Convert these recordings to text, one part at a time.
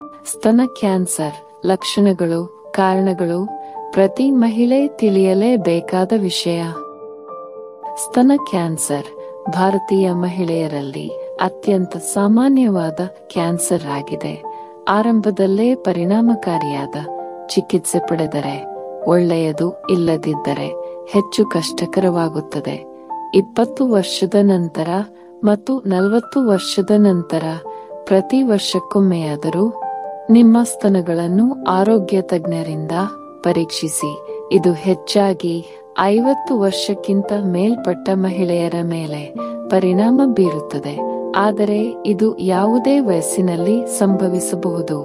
ಸ್ತನ ಕ್ಯಾನ್ಸರ್ ಲಕ್ಷಣಗಳು ಕಾರಣಗಳು ಪ್ರತಿ ಮಹಿಳೆ ತಿಳಿಯಲೇಬೇಕಾದ ವಿಷಯ ಸ್ತನ ಕ್ಯಾನ್ಸರ್ ಭಾರತೀಯ ಮಹಿಳೆಯರಲ್ಲಿ ಅತ್ಯಂತ ಸಾಮಾನ್ಯವಾದ ಕ್ಯಾನ್ಸರ್ ಆಗಿದೆ ಆರಂಭದಲ್ಲೇ ಪರಿಣಾಮಕಾರಿಯಾದ ಚಿಕಿತ್ಸೆ ಪಡೆದರೆ ಒಳ್ಳೆಯದು ಇಲ್ಲದಿದ್ದರೆ ಹೆಚ್ಚು ಕಷ್ಟಕರವಾಗುತ್ತದೆ ಇಪ್ಪತ್ತು ವರ್ಷದ ನಂತರ ಮತ್ತು ನಲವತ್ತು ವರ್ಷದ ನಂತರ ಪ್ರತಿ ವರ್ಷಕ್ಕೊಮ್ಮೆಯಾದರೂ ನಿಮ್ಮ ಸ್ತನಗಳನ್ನು ಆರೋಗ್ಯ ತಜ್ಞರಿಂದ ಪರೀಕ್ಷಿಸಿ ಇದು ಹೆಚ್ಚಾಗಿ ಐವತ್ತು ವರ್ಷಕ್ಕಿಂತ ಮೇಲ್ಪಟ್ಟ ಮಹಿಳೆಯರ ಮೇಲೆ ಪರಿಣಾಮ ಬೀರುತ್ತದೆ ಆದರೆ ಇದು ಯಾವುದೇ ವಯಸ್ಸಿನಲ್ಲಿ ಸಂಭವಿಸಬಹುದು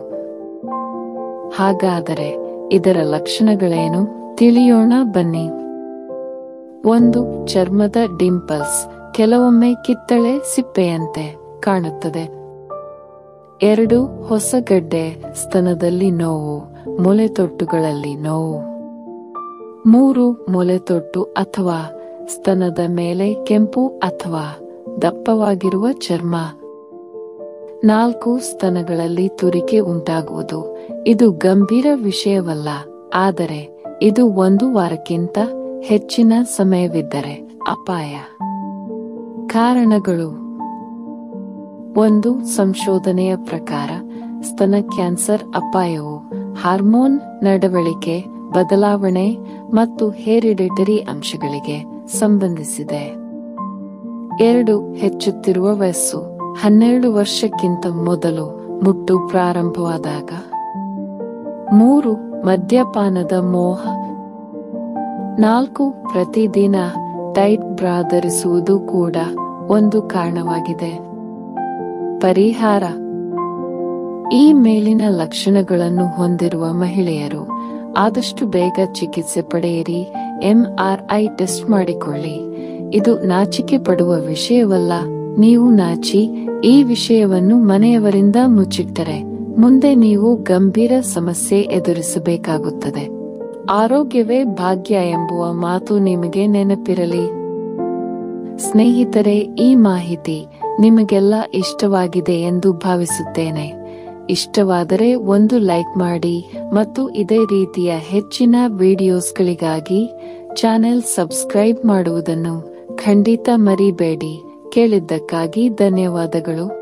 ಹಾಗಾದರೆ ಇದರ ಲಕ್ಷಣಗಳೇನು ತಿಳಿಯೋಣ ಬನ್ನಿ ಒಂದು ಚರ್ಮದ ಡಿಂಪಲ್ಸ್ ಕೆಲವೊಮ್ಮೆ ಕಿತ್ತಳೆ ಸಿಪ್ಪೆಯಂತೆ ಕಾಣುತ್ತದೆ ಎರಡು ಹೊಸಗಡ್ಡೆ ಸ್ತನದಲ್ಲಿ ನೋವು ಮೊಲೆತೊಟ್ಟುಗಳಲ್ಲಿ ನೋವು ಮೂರು ಮೊಲೆತೊಟ್ಟು ಅಥವಾ ಸ್ತನದ ಮೇಲೆ ಕೆಂಪು ಅಥವಾ ದಪ್ಪವಾಗಿರುವ ಚರ್ಮ ನಾಲ್ಕು ಸ್ತನಗಳಲ್ಲಿ ತುರಿಕೆ ಉಂಟಾಗುವುದು ಇದು ಗಂಭೀರ ವಿಷಯವಲ್ಲ ಆದರೆ ಇದು ಒಂದು ವಾರಕ್ಕಿಂತ ಹೆಚ್ಚಿನ ಸಮಯವಿದ್ದರೆ ಅಪಾಯ ಕಾರಣಗಳು ಒಂದು ಸಂಶೋಧನೆಯ ಪ್ರಕಾರ ಸ್ತನ ಕ್ಯಾನ್ಸರ್ ಅಪಾಯವು ಹಾರ್ಮೋನ್ ನಡವಳಿಕೆ ಬದಲಾವಣೆ ಮತ್ತು ಹೇರಿಡಿಟರಿ ಅಂಶಗಳಿಗೆ ಸಂಬಂಧಿಸಿದೆ ಎರಡು ಹೆಚ್ಚುತ್ತಿರುವ ವಯಸ್ಸು ಹನ್ನೆರಡು ವರ್ಷಕ್ಕಿಂತ ಮೊದಲು ಮುಟ್ಟು ಪ್ರಾರಂಭವಾದಾಗ ಮೂರು ಮದ್ಯಪಾನದ ಮೋಹ ನಾಲ್ಕು ಪ್ರತಿದಿನ ಟೈಟ್ ಬ್ರಾ ಧರಿಸುವುದು ಕೂಡ ಒಂದು ಕಾರಣವಾಗಿದೆ ಪರಿಹಾರ ಈ ಮೇಲಿನ ಲಕ್ಷಣಗಳನ್ನು ಹೊಂದಿರುವ ಮಹಿಳೆಯರು ಆದಷ್ಟು ಬೇಗ ಚಿಕಿತ್ಸೆ ಪಡೆಯಿರಿ ಎಂಆರ್ಐ ಟೆಸ್ಟ್ ಮಾಡಿಕೊಳ್ಳಿ ಇದು ನಾಚಿಕೆ ಪಡುವ ವಿಷಯವಲ್ಲ ನೀವು ನಾಚಿ ಈ ವಿಷಯವನ್ನು ಮನೆಯವರಿಂದ ಮುಚ್ಚಿಟ್ಟರೆ ಮುಂದೆ ನೀವು ಗಂಭೀರ ಸಮಸ್ಯೆ ಎದುರಿಸಬೇಕಾಗುತ್ತದೆ ಆರೋಗ್ಯವೇ ಭಾಗ್ಯ ಎಂಬುವ ಮಾತು ನಿಮಗೆ ನೆನಪಿರಲಿ ಸ್ನೇಹಿತರೆ ಈ ಮಾಹಿತಿ ನಿಮಗೆಲ್ಲ ಇಷ್ಟವಾಗಿದೆ ಎಂದು ಭಾವಿಸುತ್ತೇನೆ ಇಷ್ಟವಾದರೆ ಒಂದು ಲೈಕ್ ಮಾಡಿ ಮತ್ತು ಇದೇ ರೀತಿಯ ಹೆಚ್ಚಿನ ವಿಡಿಯೋಸ್ಗಳಿಗಾಗಿ ಚಾನೆಲ್ ಸಬ್ಸ್ಕ್ರೈಬ್ ಮಾಡುವುದನ್ನು ಖಂಡಿತ ಮರಿಬೇಡಿ ಕೇಳಿದ್ದಕ್ಕಾಗಿ ಧನ್ಯವಾದಗಳು